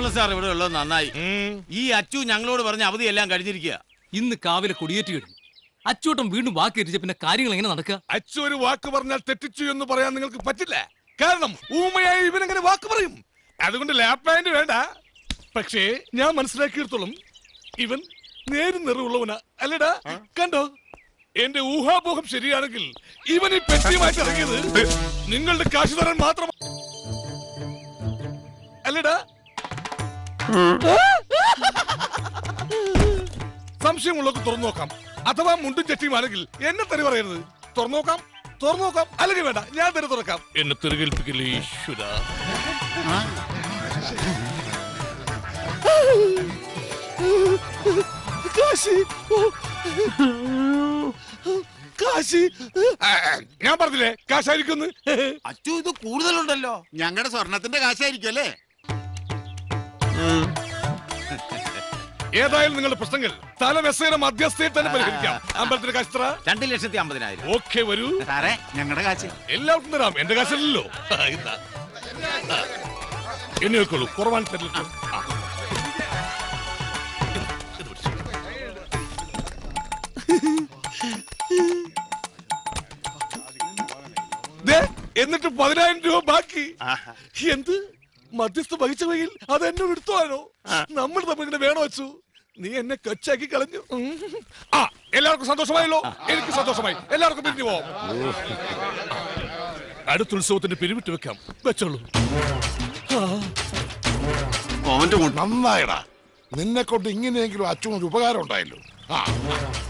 Krishna sir ഇവിടെ ഉള്ളത് നന്നായി ഈ അച്ചു ഞങ്ങളോട് പറഞ്ഞ അവധി എല്ലാം കഴിഞ്ഞിരിക്കുക ഇന്ന് കാവിലെ കൊടിയേറ്റ് കഴിഞ്ഞു അച്ചോട്ടം വീണ്ടും വാക്കേറ്റിച്ച പിന്നെ കാര്യങ്ങൾ എങ്ങനെ നടക്കുക അച്ചു ഒരു വാക്ക് പറഞ്ഞാൽ തെറ്റിച്ചു എന്ന് പറയാൻ നിങ്ങൾക്ക് പറ്റില്ല കാരണം ഊമയായി ഇവനെങ്ങനെ വാക്ക് പറയും അതുകൊണ്ട് ലാപ്പ് പാന്റ് വേണ്ട പക്ഷേ ഞാൻ മനസ്സിലാക്കിയിടത്തോളം ഇവൻ നേരും നിറവുള്ളവനാ അല്ലടാ കണ്ടോ എന്റെ ഊഹാപോഹം ശരിയാണെങ്കിൽ ഇവൻ ഈ പെട്ടിയുമായിട്ട് ഇറങ്ങിയത് നിങ്ങളുടെ കാശ് തരാൻ മാത്രം അല്ലടാ സംശയമുള്ളവർക്ക് തുറന്നു നോക്കാം അഥവാ മുണ്ടും ചട്ടിയുമാണെങ്കിൽ എന്നെ തെറി പറയരുത് തുറന്നു നോക്കാം തുറന്നു നോക്കാം അല്ലെങ്കിൽ വേണ്ട ഞാൻ തെറി തുറക്കാം എന്നെ തെറികേൽപ്പിക്കില്ലേ ഈശ്വര കാശി കാശി ഞാൻ പറഞ്ഞില്ലേ കാശായിരിക്കുന്നു അച്ചു ഇത് കൂടുതലുണ്ടല്ലോ ഞങ്ങളുടെ സ്വർണത്തിന്റെ കാശായിരിക്കും അല്ലേ ഏതായാലും നിങ്ങളുടെ പ്രശ്നങ്ങൾ തല മെസ്സയുടെ മധ്യസ്ഥയിൽ തന്നെ പരിഹരിക്കാം അമ്പലത്തിന്റെ കാശ് എത്ര രണ്ട് ലക്ഷത്തി അമ്പതിനായിരം ഓക്കെ വരൂ സാറേ ഞങ്ങളുടെ കാശ് എല്ലാവർക്കും തരാം എന്റെ കാശല്ലല്ലോ ആ, ഇതാ. ആ. എണ്ണി വെക്കോളൂ കുറവാൻ തരില്ല ആ. ഇത് പിടിച്ചോ. ദേ, എന്നിട്ട് പതിനായിരം രൂപ ബാക്കി എന്ത് മധ്യസ്ഥ വഹിച്ച വഴിയിൽ അത് എന്നോട് എടുത്തോളാനോ നമ്മൾ തമ്മിൽ ഇങ്ങനെ വേണോ വെച്ചു നീ എന്നെ കൊച്ചാക്കി കളഞ്ഞു ഉം. ആ എല്ലാവർക്കും സന്തോഷമായല്ലോ എനിക്ക് സന്തോഷമായി എല്ലാവർക്കും പിരിഞ്ഞു പോവാം അടുത്ത ഉത്സവത്തിന് പിരിവിട്ട് വെക്കാം വെച്ചോളൂ മോന്റെ നന്നായടാ നിന്നെ കൊണ്ട് ഇങ്ങനെയെങ്കിലും അച്ഛനൊരു ഉപകാരം ഉണ്ടായല്ലോ ആ